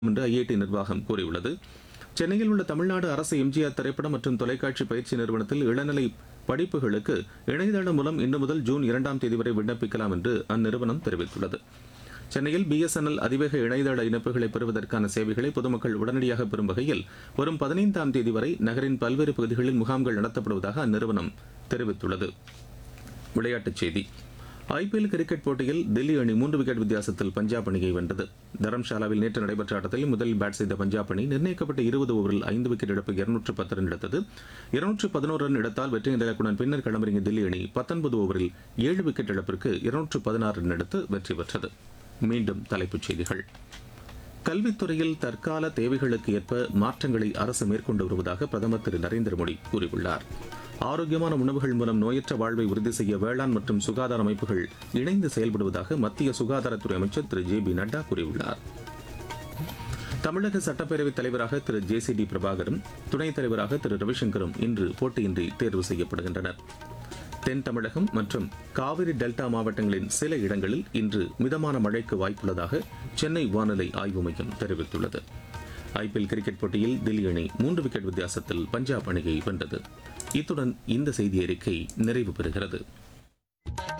என்று ஐஐடி நிர்வாகம் கூறியுள்ளது சென்னையில் உள்ள தமிழ்நாடு அரசு எம்ஜிஆர் திரைப்படம் மற்றும் தொலைக்காட்சி பயிற்சி நிறுவனத்தில் இளநிலை படிப்புகளுக்கு இணையதளம் மூலம் இன்று முதல் ஜூன் இரண்டாம் தேதி வரை விண்ணப்பிக்கலாம் என்று அந்நிறுவனம் தெரிவித்துள்ளது சென்னையில் பிஎஸ்என்எல் அதிவேக இணையதள இணைப்புகளை பெறுவதற்கான சேவைகளை பொதுமக்கள் உடனடியாக பெறும் வகையில் வரும் பதினைந்தாம் தேதி வரை நகரின் பல்வேறு பகுதிகளில் முகாம்கள் நடத்தப்படுவதாக அந்நிறுவனம் தெரிவித்துள்ளது விளையாட்டுச் செய்தி ஐபிஎல் கிரிக்கெட் போட்டியில் தில்லி அணி மூன்று விக்கெட் வித்தியாசத்தில் பஞ்சாப் அணியை வென்றது தரம்ஷாலாவில் நேற்று நடைபெற்ற ஆட்டத்தில் முதலில் பேட் செய்த பஞ்சாப் அணி நிர்ணயிக்கப்பட்ட இருபது ஓவரில் ஐந்து விக்கெட் இழப்பு இருநூற்று பத்து ரன் எடுத்தது இருநூற்று பதினோரு ரன் எடுத்தால் வெற்றி இலக்குடன் பின்னர் களமிறங்கிய தில்லி அணி பத்தொன்பது ஓவரில் ஏழு விக்கெட் இழப்பிற்கு இருநூற்று பதினாறு ரன் எடுத்து வெற்றி பெற்றது மீண்டும் தலைப்புச் செய்திகள் கல்வித்துறையில் தற்கால தேவைகளுக்கு ஏற்ப மாற்றங்களை அரசு மேற்கொண்டு வருவதாக பிரதமர் திரு நரேந்திர மோடி கூறியுள்ளார் ஆரோக்கியமான உணவுகள் மூலம் நோயற்ற வாழ்வை உறுதி செய்ய வேளாண் மற்றும் சுகாதார அமைப்புகள் இணைந்து செயல்படுவதாக மத்திய சுகாதாரத்துறை அமைச்சர் திரு ஜே பி நட்டா கூறியுள்ளார் தமிழக சட்டப்பேரவைத் தலைவராக திரு ஜே சி டி பிரபாகரும் துணைத் தலைவராக திரு ரவிசங்கரும் இன்று போட்டியின்றி தேர்வு செய்யப்படுகின்றனர் தென் தமிழகம் மற்றும் காவிரி டெல்டா மாவட்டங்களின் சில இடங்களில் இன்று மிதமான மழைக்கு வாய்ப்புள்ளதாக சென்னை வானிலை ஆய்வு மையம் தெரிவித்துள்ளது ஐபிஎல் கிரிக்கெட் போட்டியில் தில்லி அணி மூன்று விக்கெட் வித்தியாசத்தில் பஞ்சாப் அணியை வென்றது இத்துடன் இந்த செய்தி அறிக்கை நிறைவு பெறுகிறது